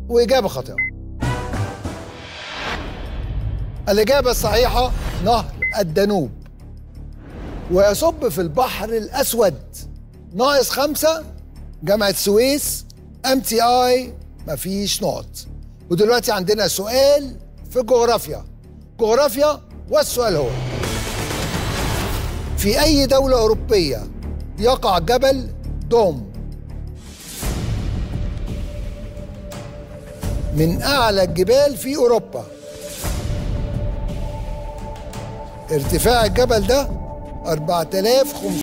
وإجابة خاطئة الإجابة الصحيحة نهر الدانوب ويصب في البحر الأسود ناقص خمسة جامعة السويس ام تي اي مفيش نقط ودلوقتي عندنا سؤال في جغرافيا جغرافيا والسؤال هو في أي دولة أوروبية يقع جبل دوم من أعلى الجبال في أوروبا ارتفاع الجبل ده 4500